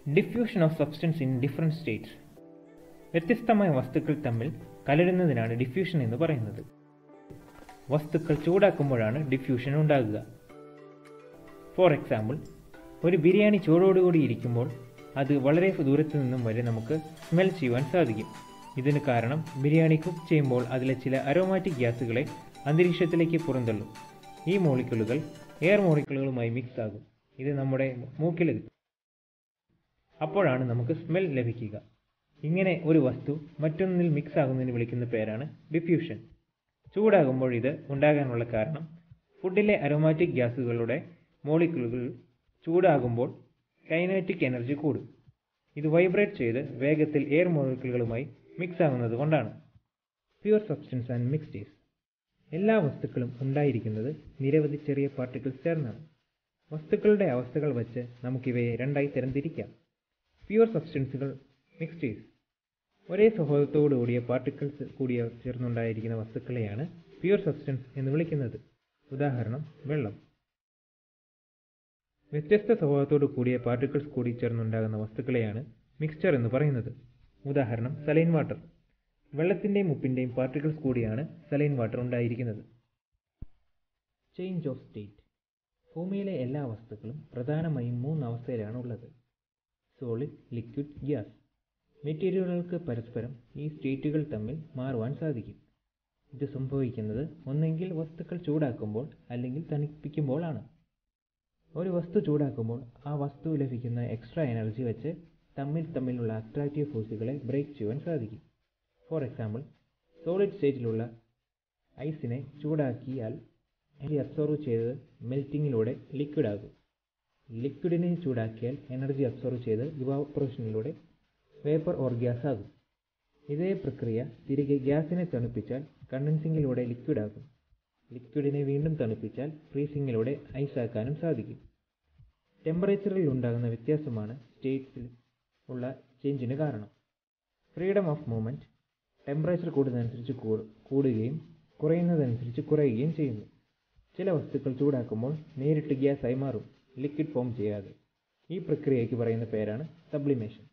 diffusion of substance in different states വ്യത്യസ്തമായ വസ്തുക്കൾ തമ്മിൽ കലരുന്നതിനാണ് ഡിഫ്യൂഷൻ എന്ന് പറയുന്നത് വസ്തുക്കൾ ചൂടാക്കുമ്പോഴാണ് ഡിഫ്യൂഷൻ ഉണ്ടാകുക ഫോർ എക്സാമ്പിൾ ഒരു ബിരിയാണി ചൂടോടുകൂടി ഇരിക്കുമ്പോൾ അത് വളരെ ദൂരത്തു നിന്നും വരെ നമുക്ക് സ്മെൽ ചെയ്യുവാൻ സാധിക്കും ഇതിന് കാരണം ബിരിയാണി കുക്ക് ചെയ്യുമ്പോൾ അതിലെ ചില അരോമാറ്റിക് ഗ്യാസുകളെ അന്തരീക്ഷത്തിലേക്ക് പുറന്തള്ളും ഈ മോളിക്യൂളുകൾ എയർ മോളിക്യൂളുകളുമായി മിക്സ് ആകും ഇത് നമ്മുടെ മൂക്കിലെത്തും അപ്പോഴാണ് നമുക്ക് സ്മെൽ ലഭിക്കുക ഇങ്ങനെ ഒരു വസ്തു മറ്റൊന്നിൽ മിക്സ് ആകുന്നതിന് വിളിക്കുന്ന പേരാണ് ഡിഫ്യൂഷൻ ചൂടാകുമ്പോൾ ഇത് ഉണ്ടാകാനുള്ള കാരണം ഫുഡിലെ അരോമാറ്റിക് ഗ്യാസുകളുടെ മോളിക്യൂളുകൾ ചൂടാകുമ്പോൾ കൈനറ്റിക് എനർജി കൂടും ഇത് വൈബ്രേറ്റ് ചെയ്ത് വേഗത്തിൽ എയർ മോളിക്യൂളുകളുമായി മിക്സ് ആകുന്നത് കൊണ്ടാണ് പ്യുവർ സബ്സ്റ്റൻസ് ആൻഡ് മിക്സ്റ്റേഴ്സ് എല്ലാ വസ്തുക്കളും ഉണ്ടായിരിക്കുന്നത് നിരവധി ചെറിയ പാർട്ടിക്കിൾസ് ചേർന്നാണ് വസ്തുക്കളുടെ അവസ്ഥകൾ വച്ച് നമുക്കിവയെ രണ്ടായി തരംതിരിക്കാം പ്യുവർ സബ്സ്റ്റൻസുകൾ മിക്സ്റ്റേഴ്സ് ഒരേ സ്വഭാവത്തോടു കൂടിയ പാർട്ടിക്കിൾസ് കൂടിയ ചേർന്നുണ്ടായിരിക്കുന്ന വസ്തുക്കളെയാണ് പ്യുവർ സബ്സ്റ്റൻസ് എന്ന് വിളിക്കുന്നത് ഉദാഹരണം വെള്ളം വ്യത്യസ്ത സ്വഭാവത്തോടു കൂടിയ പാർട്ടിക്കിൾസ് കൂടി ചേർന്നുണ്ടാകുന്ന വസ്തുക്കളെയാണ് മിക്സ്ചർ എന്ന് പറയുന്നത് ഉദാഹരണം സലൈൻ വാട്ടർ വെള്ളത്തിൻ്റെയും ഉപ്പിൻ്റെയും പാർട്ടിക്കിൾസ് കൂടിയാണ് സലൈൻ വാട്ടർ ഉണ്ടായിരിക്കുന്നത് ചേഞ്ച് ഓഫ് സ്റ്റേറ്റ് ഭൂമിയിലെ എല്ലാ വസ്തുക്കളും പ്രധാനമായും മൂന്ന് അവസ്ഥയിലാണ് ഉള്ളത് സോളിഡ് ലിക്വിഡ് ഗ്യാസ് മെറ്റീരിയലുകൾക്ക് പരസ്പരം ഈ സ്റ്റേറ്റുകൾ തമ്മിൽ മാറുവാൻ സാധിക്കും ഇത് സംഭവിക്കുന്നത് ഒന്നെങ്കിൽ വസ്തുക്കൾ ചൂടാക്കുമ്പോൾ അല്ലെങ്കിൽ തണുപ്പിക്കുമ്പോൾ ആണ് ഒരു വസ്തു ചൂടാക്കുമ്പോൾ ആ വസ്തു ലഭിക്കുന്ന എക്സ്ട്രാ എനർജി വെച്ച് തമ്മിൽ തമ്മിലുള്ള അട്രാക്റ്റീവ് ഫോഴ്സുകളെ ബ്രേക്ക് ചെയ്യുവാൻ സാധിക്കും ഫോർ എക്സാമ്പിൾ സോളിഡ് സ്റ്റേറ്റിലുള്ള ഐസിനെ ചൂടാക്കിയാൽ എനർജി അബ്സോർവ് ചെയ്ത് മെൽറ്റിങ്ങിലൂടെ ലിക്വിഡ് ആകും ലിക്വിഡിനെ ചൂടാക്കിയാൽ എനർജി അബ്സോർവ് ചെയ്ത് ഇവാപ്പറേഷനിലൂടെ വേപ്പർ ഓർ ഗ്യാസ് ആകും ഇതേ പ്രക്രിയ തിരികെ ഗ്യാസിനെ തണുപ്പിച്ചാൽ കണ്ടൻസിങ്ങിലൂടെ ലിക്വിഡ് ആകും ലിക്വിഡിനെ വീണ്ടും തണുപ്പിച്ചാൽ ഫ്രീസിങ്ങിലൂടെ ഐസ് ആക്കാനും സാധിക്കും ടെമ്പറേച്ചറിൽ ഉണ്ടാകുന്ന വ്യത്യാസമാണ് സ്റ്റേറ്റ്സിൽ ഉള്ള ചേഞ്ചിന് കാരണം ഫ്രീഡം ഓഫ് മൂവ്മെൻറ്റ് ടെമ്പറേച്ചർ കൂടുന്നതനുസരിച്ച് കൂടുകയും കുറയുന്നതനുസരിച്ച് കുറയുകയും ചെയ്യുന്നു ചില വസ്തുക്കൾ ചൂടാക്കുമ്പോൾ നേരിട്ട് ഗ്യാസായി മാറും ലിക്വിഡ് ഫോം ചെയ്യാതെ ഈ പ്രക്രിയയ്ക്ക് പറയുന്ന പേരാണ് സബ്ലിമേഷൻ